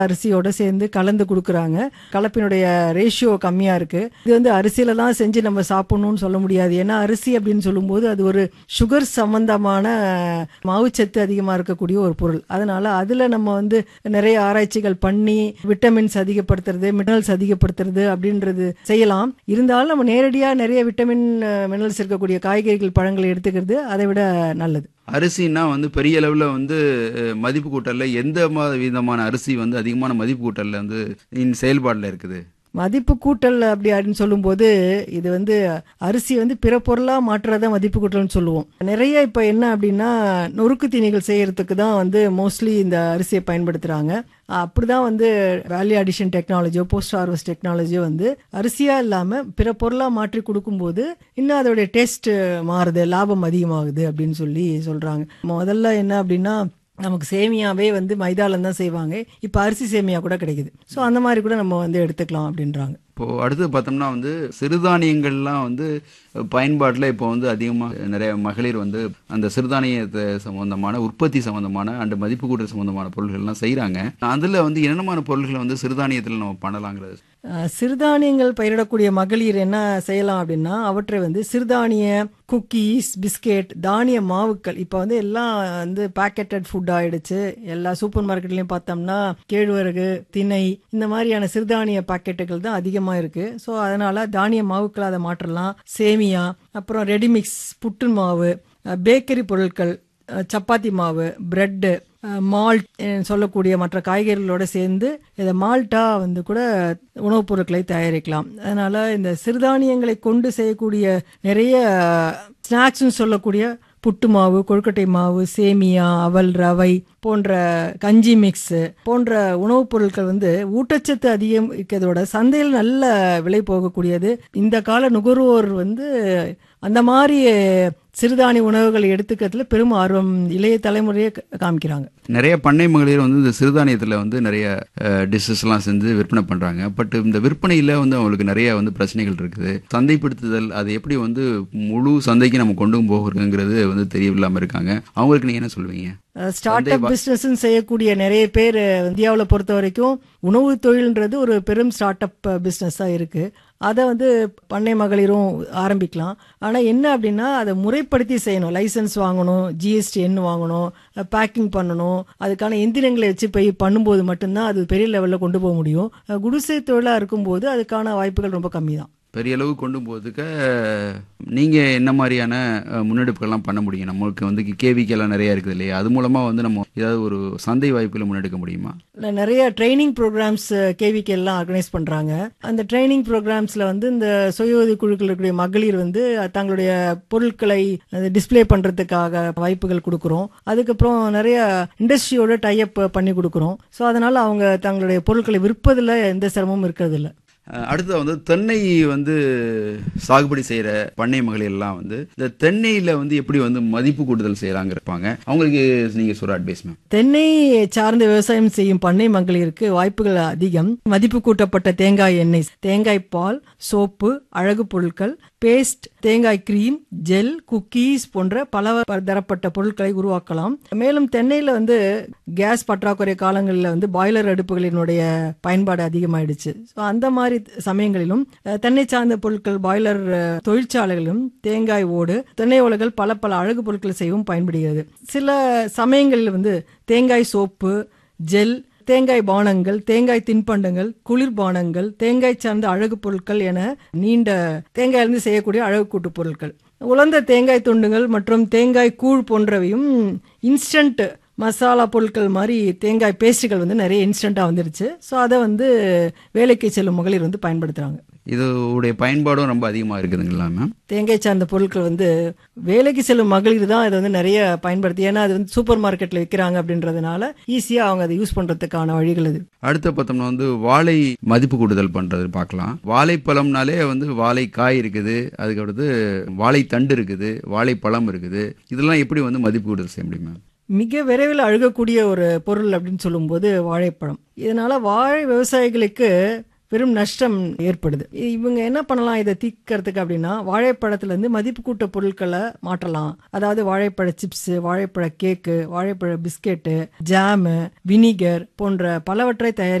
அரிசியோட சேர்ந்து கலந்து கொடுக்குறாங்க கலப்பினுடைய ரேஷியோ கம்மியா இருக்கு இது வந்து அரிசியில தான் செஞ்சு நம்ம சாப்பிடணும்னு சொல்ல முடியாது ஏன்னா அரிசி அப்படின்னு சொல்லும்போது அது ஒரு சுகர் சம்பந்தமான மாவுச்சத்து அதிகமா இருக்கக்கூடிய ஒரு பொருள் அதனால அதுல நம்ம வந்து நிறைய ஆராய்ச்சிகள் பண்ணி விட்டமின்ஸ் அதிகப்படுத்துறது மினரல்ஸ் அதிகப்படுத்துறது அப்படின்றது செய்யலாம் இருந்தாலும் நம்ம நேரடியா நிறைய விட்டமின் மினரல்ஸ் இருக்கக்கூடிய காய்கறிகள் பழங்களை எடுத்துக்கிறது அதை விட நல்லது அரிசின்னா வந்து பெரிய அளவில் வந்து அஹ், மதிப்பு கூட்டல்ல எந்த மா- விதமான அரிசி வந்து அதிகமான மதிப்பு கூட்டல்ல வந்து இன் செயல்பாட்டில் இருக்குது மதிப்பு கூட்டல் அப்படி அப்படின்னு சொல்லும்போது இது வந்து அரிசி வந்து பிற பொருளா மாற்றுறத மதிப்பு கூட்டல்னு சொல்லுவோம் நிறைய இப்போ என்ன அப்படின்னா நொறுக்கு தீனிகள் செய்யறதுக்கு தான் வந்து மோஸ்ட்லி இந்த அரிசியை பயன்படுத்துறாங்க அப்படிதான் வந்து வேல்யூ அடிஷன் டெக்னாலஜியோ போஸ்ட் ஹார்வெஸ்ட் டெக்னாலஜியோ வந்து அரிசியா இல்லாம பிற பொருளா மாற்றி கொடுக்கும்போது இன்னும் அதோடைய டேஸ்ட் மாறுது லாபம் அதிகமாகுது அப்படின்னு சொல்லி சொல்றாங்க முதல்ல என்ன அப்படின்னா நமக்கு சேமியாவே வந்து மைதால தான் செய்வாங்க இப்போ அரிசி சேமியா கூட கிடைக்குது ஸோ அந்த மாதிரி கூட நம்ம வந்து எடுத்துக்கலாம் அப்படின்றாங்க இப்போ அடுத்து பார்த்தோம்னா வந்து சிறுதானியங்கள்லாம் வந்து பயன்பாட்டில் இப்போ வந்து அதிகமாக நிறைய மகளிர் வந்து அந்த சிறுதானியத்தை சம்பந்தமான உற்பத்தி சம்பந்தமான அண்ட் மதிப்பு கூட்டல் சம்பந்தமான பொருள்கள்லாம் செய்கிறாங்க அதில் வந்து என்னென்னமான பொருள்களை வந்து சிறுதானியத்தில் நம்ம பண்ணலாங்கிறது அஹ், சிறுதானியங்கள் பயிரிடக்கூடிய மகளிர் என்ன செய்யலாம் அப்படின்னா அவற்றை வந்து சிறுதானிய குக்கீஸ் பிஸ்கெட் தானிய மாவுக்கள் இப்போ வந்து எல்லாம் வந்து பேக்கெட்டட் ஃபுட் ஆயிடுச்சு எல்லா சூப்பர் மார்க்கெட்லயும் பார்த்தோம்னா கேழ்வரகு திணை இந்த மாதிரியான சிறுதானிய பாக்கெட்டுகள் தான் அதிகமா இருக்கு ஸோ அதனால தானிய மாவுக்களை அதை மாற்றலாம் சேமியா அப்புறம் ரெடிமிக்ஸ் புட்டு மாவு அஹ், பேக்கரி பொருட்கள் அஹ், சப்பாத்தி மாவு பிரெட்டு மால்ட் சொல்லக்கூடிய மற்ற காய்கறிகளோட சேர்ந்து இதை மால்ட்டா வந்து கூட உணவுப் பொருட்களை தயாரிக்கலாம் அதனால இந்த சிறுதானியங்களை கொண்டு செய்யக்கூடிய நிறைய ஸ்நாக்ஸ்னு சொல்லக்கூடிய புட்டு மாவு கொழுக்கட்டை மாவு சேமியா அவல் ரவை போன்ற கஞ்சி மிக்ஸ் போன்ற உணவுப் பொருட்கள் வந்து ஊட்டச்சத்து அதிகம் இருக்கிறதோட சந்தையில் நல்ல விலை போகக்கூடியது இந்த கால நுகர்வோர் வந்து அந்த மாதிரி சிறுதானிய உணவுகளை எடுத்துக்கிறதுல பெரும் ஆர்வம் இளைய தலைமுறையை கா- காமிக்கிறாங்க நிறைய பண்ணை மகளிர் வந்து இந்த சிறுதானியத்தில் வந்து நிறைய டிஷ்ஷஸ்லாம் செஞ்சு விற்பனை பண்ணுறாங்க பட் இந்த விற்பனையில் வந்து அவங்களுக்கு நிறைய வந்து பிரச்சனைகள் இருக்குது சந்தைப்படுத்துதல் அது எப்படி வந்து முழு சந்தைக்கு நம்ம கொண்டு போகிறோங்கிறது வந்து தெரியவில்லாமல் இருக்காங்க அவங்களுக்கு நீங்கள் என்ன சொல்லுவீங்க ஸ்டார்ட் அப் பிஸ்னஸ் செய்யக்கூடிய நிறைய பேர் இந்தியாவில் பொறுத்த வரைக்கும் உணவு தொழில்ன்றது ஒரு பெரும் ஸ்டார்ட் அப் பிஸ்னஸாக இருக்கு அதை வந்து பண்ணை மகளிரும் ஆரம்பிக்கலாம் ஆனால் என்ன அப்படின்னா அதை முறைப்படுத்தி செய்யணும் லைசன்ஸ் வாங்கணும் ஜிஎஸ்டி எண் வாங்கணும் பேக்கிங் பண்ணணும் அதுக்கான எந்திரங்களை வச்சு போய் பண்ணும்போது மட்டும்தான் அது பெரிய லெவலில் கொண்டு போக முடியும் அஹ் குடிசை தொழிலாக இருக்கும்போது அதுக்கான வாய்ப்புகள் ரொம்ப கம்மி தான் பெரிய அளவு கொண்டு போகிறதுக்கு நீங்கள் என்ன மாதிரியான அஹ், முன்னெடுப்புகள்லாம் பண்ண முடியும் நம்மளுக்கு வந்து கேவிக்கெல்லாம் நிறைய இருக்குது இல்லையா அது மூலமாக வந்து நம்ம ஏதாவது ஒரு சந்தை வாய்ப்புகளை முன்னெடுக்க முடியுமா ந- நிறைய ட்ரைனிங் ப்ரோக்ராம்ஸ் கேவிக்கு எல்லாம் ஆர்கனைஸ் பண்றாங்க அந்த ட்ரைனிங் ப்ரோக்ராம்ஸ்ல வந்து இந்த சுய உதவி குழுக்கள் இருக்கக்கூடிய மகளிர் வந்து தங்களுடைய பொருட்களை டிஸ்ப்ளே பண்றதுக்காக வாய்ப்புகள் கொடுக்குறோம் அதுக்கப்புறம் நிறைய இண்டஸ்ட்ரியோட டைப் பண்ணி கொடுக்குறோம் ஸோ அதனால அவங்க தங்களுடைய பொருட்களை விற்பதில் எந்த சிரமமும் இருக்கிறது இல்ல அஹ், அடுத்தது வந்து தென்னை வந்து சாகுபடி செய்கிற பண்ணை மகளிர் எல்லாம் வந்து இந்த தென்னையில் வந்து எப்படி வந்து மதிப்பு கூட்டுதல் செய்கிறாங்க இருப்பாங்க அவங்களுக்கு நீங்கள் சொல்கிற அட்வைஸ் மேம் தென்னை சார்ந்த விவசாயம் செய்யும் பண்ணை மகளிருக்கு வாய்ப்புகள் அதிகம் மதிப்பு கூட்டப்பட்ட தேங்காய் எண்ணெய் தேங்காய் பால் சோப்பு அழகு பொருட்கள் பேஸ்ட் தேங்காய் கிரீம் ஜெல் குக்கீஸ் போன்ற பல தரப்பட்ட பொருட்களை உருவாக்கலாம் மேலும் தென்னையில வந்து கேஸ் பற்றாக்குறை காலங்களில் வந்து பாய்லர் அடுப்புகளினுடைய பயன்பாடு அதிகமாயிடுச்சு ஸோ அந்த மாதிரி சமயங்களிலும் அஹ், தென்னை சார்ந்த பொருட்கள் பாய்லர் அஹ், தொழிற்சாலைகளிலும் தேங்காய் ஓடு தென்னை ஓலைகள் பல பல அழகு பொருட்கள் செய்யவும் பயன்படுகிறது சில சமயங்களில் வந்து தேங்காய் சோப்பு ஜெல் தேங்காய் பானங்கள் தேங்காய் தின்பண்டங்கள் குளிர்பானங்கள் தேங்காய் சார்ந்த அழகு பொருட்கள் என நீண்ட தேங்காயிலிருந்து செய்யக்கூடிய அழகு கூட்டு பொருட்கள் உலர்ந்த தேங்காய் துண்டுகள் மற்றும் தேங்காய் கூழ் போன்றவையும் இன்ஸ்டன்ட் மசாலா பொருட்கள் மாதிரி தேங்காய் பேஸ்ட்டுகள் வந்து நிறைய இன்ஸ்டண்ட்டாக வந்துருச்சு ஸோ அதை வந்து வேலைக்கு செல்லும் மகளிர் வந்து பயன்படுத்துகிறாங்க இதோடைய பயன்பாடும் ரொம்ப அதிகமாக இருக்குதுங்களா மேம் தேங்காய் சார்ந்த பொருட்கள் வந்து வேலைக்கு செல்லும் மகளிர் தான் இதை வந்து நிறைய பயன்படுத்தி ஏன்னா அது வந்து சூப்பர் மார்க்கெட்டில் விற்கிறாங்க அப்படின்றதுனால ஈஸியாக அவங்க அதை யூஸ் பண்ணுறதுக்கான வழிகள் இது அடுத்து பார்த்தோம்னா வந்து வாழை மதிப்பு கூட்டுதல் பண்ணுறது பார்க்கலாம் வாழைப்பழம்னாலே வந்து வாழைக்காய் இருக்குது அதுக்கடுத்து வாழைத்தண்டு இருக்குது வாழைப்பழம் இருக்குது இதெல்லாம் எப்படி வந்து மதிப்பு கூட்டுதல் செய்ய முடியும் மேம் மிக விரைவில் அழுகக்கூடிய ஒரு பொருள் அப்படின்னு சொல்லும்போது வாழைப்பழம் இதனால வாழை விவசாயிகளுக்கு பெரும் நஷ்டம் ஏற்படுது இவங்க என்ன பண்ணலாம் இதை தீர்க்கறதுக்கு அப்படின்னா வாழைப்பழத்துல இருந்து மதிப்பு கூட்ட பொருட்களை மாற்றலாம் அதாவது வாழைப்பழ சிப்ஸ் வாழைப்பழ கேக்கு வாழைப்பழ பிஸ்கெட்டு ஜாமு வினிகர் போன்ற பலவற்றை தயாரி